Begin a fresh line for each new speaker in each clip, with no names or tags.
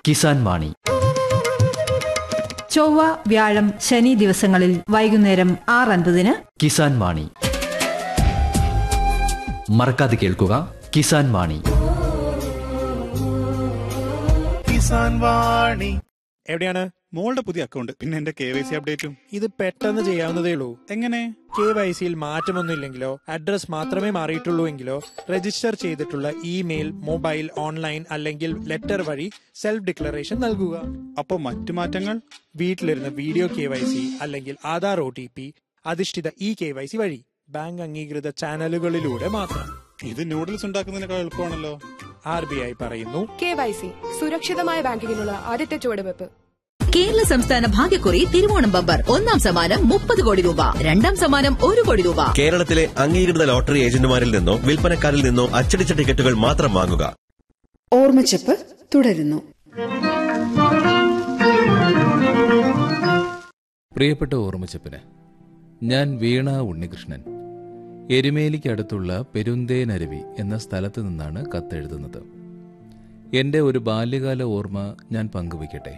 കിസാൻ വാണി
ചൊവ്വ വ്യാഴം ശനി ദിവസങ്ങളിൽ വൈകുന്നേരം ആറ് അൻപതിന്
കിസാൻ വാണി മറക്കാതെ കേൾക്കുക കിസാൻ വാണി
കിസാൻ വാണി
എവിടെയാണ്
മോളുടെ പുതിയ അക്കൗണ്ട് പിന്നെ എന്റെ കെ വൈ സി അപ്ഡേറ്റും
ഇത് പെട്ടെന്ന് ചെയ്യാവുന്നതേ ഉള്ളൂ
എങ്ങനെ
കെ വൈ സിയിൽ മാറ്റമൊന്നുമില്ലെങ്കിലോ അഡ്രസ് മാത്രമേ മാറിയിട്ടുള്ളൂ എങ്കിലോ രജിസ്റ്റർ ചെയ്തിട്ടുള്ള ഇമെയിൽ മൊബൈൽ ഓൺലൈൻ അല്ലെങ്കിൽ ലെറ്റർ വഴി സെൽഫ് ഡിക്ലറേഷൻ നൽകുക
അപ്പൊ മറ്റു മാറ്റങ്ങൾ
വീട്ടിലിരുന്ന് വീഡിയോ കെ വൈ സി അല്ലെങ്കിൽ ആധാർ ഒ ടി പി അധിഷ്ഠിത ഇ കെ വൈ സി വഴി ബാങ്ക് അംഗീകൃത ചാനലുകളിലൂടെ മാത്രം
ഇത് നൂഡിൽസ് ഉണ്ടാക്കുന്നതിനേക്കാൾ എളുപ്പമാണല്ലോ
ആർ ബി ഐ പറയുന്നു
കെ വൈ സി സുരക്ഷിതമായ ബാങ്കിങ്ങിനുള്ള ആദ്യത്തെ ചുവടുവെപ്പ്
കേരള സംസ്ഥാന ഭാഗ്യക്കുറി തിരുവോണം ബമ്പർ ഒന്നാം സമ്മാനം മുപ്പത് കോടി രൂപ രണ്ടാം സമ്മാനം ഒരു കോടി രൂപ
കേരളത്തിലെ അംഗീകൃത ലോട്ടറി ഏജന്റുമാരിൽ നിന്നോ വിൽപ്പനക്കാരിൽ നിന്നോ അച്ചടിച്ച ടിക്കറ്റുകൾ മാത്രം വാങ്ങുക
ഓർമ്മച്ചപ്പ് തുടരുന്നു
പ്രിയപ്പെട്ട ഓർമ്മച്ചപ്പിന് ഞാൻ വീണ ഉണ്ണികൃഷ്ണൻ എരുമേലിക്കടുത്തുള്ള പെരുന്തേനരുവി എന്ന സ്ഥലത്ത് നിന്നാണ് കത്തെഴുതുന്നത് എൻ്റെ ഒരു ബാല്യകാല ഓർമ്മ ഞാൻ പങ്കുവയ്ക്കട്ടെ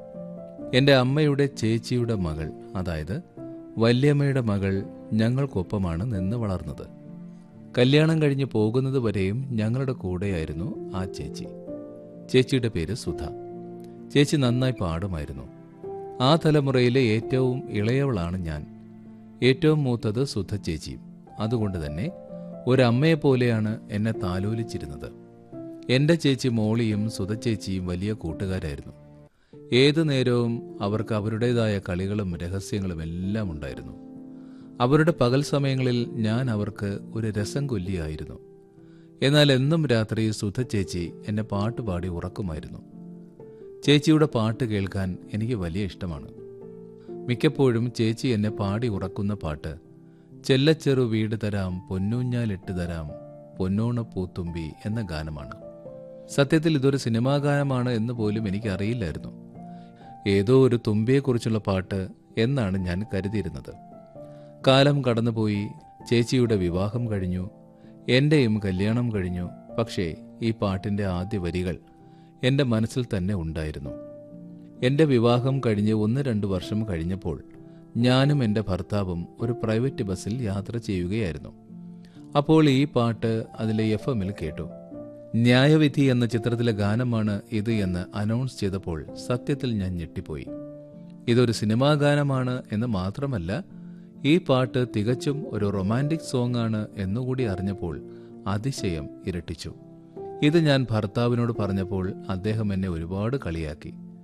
എൻ്റെ അമ്മയുടെ ചേച്ചിയുടെ മകൾ അതായത് വല്യമ്മയുടെ മകൾ ഞങ്ങൾക്കൊപ്പമാണ് നിന്ന് വളർന്നത് കല്യാണം കഴിഞ്ഞ് പോകുന്നത് വരെയും ഞങ്ങളുടെ കൂടെയായിരുന്നു ആ ചേച്ചി ചേച്ചിയുടെ പേര് സുധ ചേച്ചി നന്നായി പാടുമായിരുന്നു ആ തലമുറയിലെ ഏറ്റവും ഇളയവളാണ് ഞാൻ ഏറ്റവും മൂത്തത് സുധ ചേച്ചിയും അതുകൊണ്ട് തന്നെ ഒരമ്മയെപ്പോലെയാണ് എന്നെ താലോലിച്ചിരുന്നത് എൻ്റെ ചേച്ചി മോളിയും സുധ ചേച്ചിയും വലിയ കൂട്ടുകാരായിരുന്നു ഏതു നേരവും അവർക്ക് അവരുടേതായ കളികളും രഹസ്യങ്ങളും എല്ലാം ഉണ്ടായിരുന്നു അവരുടെ പകൽ സമയങ്ങളിൽ ഞാൻ അവർക്ക് ഒരു രസം കൊല്ലിയായിരുന്നു എന്നാൽ എന്നും രാത്രി സുധ ചേച്ചി എന്നെ പാട്ടുപാടി ഉറക്കുമായിരുന്നു ചേച്ചിയുടെ പാട്ട് കേൾക്കാൻ എനിക്ക് വലിയ ഇഷ്ടമാണ് മിക്കപ്പോഴും ചേച്ചി എന്നെ പാടി ഉറക്കുന്ന പാട്ട് ചെല്ലച്ചെറു വീട് തരാം പൊന്നൂഞ്ഞാലിട്ട് തരാം പൊന്നോണ പൂത്തുമ്പി എന്ന ഗാനമാണ് സത്യത്തിൽ ഇതൊരു സിനിമാ ഗാനമാണ് എന്ന് പോലും എനിക്കറിയില്ലായിരുന്നു ഏതോ ഒരു തുമ്പിയെക്കുറിച്ചുള്ള പാട്ട് എന്നാണ് ഞാൻ കരുതിയിരുന്നത് കാലം കടന്നുപോയി ചേച്ചിയുടെ വിവാഹം കഴിഞ്ഞു എന്റെയും കല്യാണം കഴിഞ്ഞു പക്ഷേ ഈ പാട്ടിന്റെ ആദ്യ വരികൾ എന്റെ മനസ്സിൽ തന്നെ ഉണ്ടായിരുന്നു എന്റെ വിവാഹം കഴിഞ്ഞ് ഒന്ന് രണ്ട് വർഷം കഴിഞ്ഞപ്പോൾ ഞാനും എൻ്റെ ഭർത്താവും ഒരു പ്രൈവറ്റ് ബസ്സിൽ യാത്ര ചെയ്യുകയായിരുന്നു അപ്പോൾ ഈ പാട്ട് അതിലെ എഫ് എമ്മിൽ കേട്ടു ന്യായവിധി എന്ന ചിത്രത്തിലെ ഗാനമാണ് ഇത് എന്ന് അനൗൺസ് ചെയ്തപ്പോൾ സത്യത്തിൽ ഞാൻ ഞെട്ടിപ്പോയി ഇതൊരു സിനിമാ ഗാനമാണ് എന്ന് മാത്രമല്ല ഈ പാട്ട് തികച്ചും ഒരു റൊമാൻറ്റിക് സോങ് ആണ് എന്നുകൂടി അറിഞ്ഞപ്പോൾ അതിശയം ഇരട്ടിച്ചു ഇത് ഞാൻ ഭർത്താവിനോട് പറഞ്ഞപ്പോൾ അദ്ദേഹം എന്നെ ഒരുപാട് കളിയാക്കി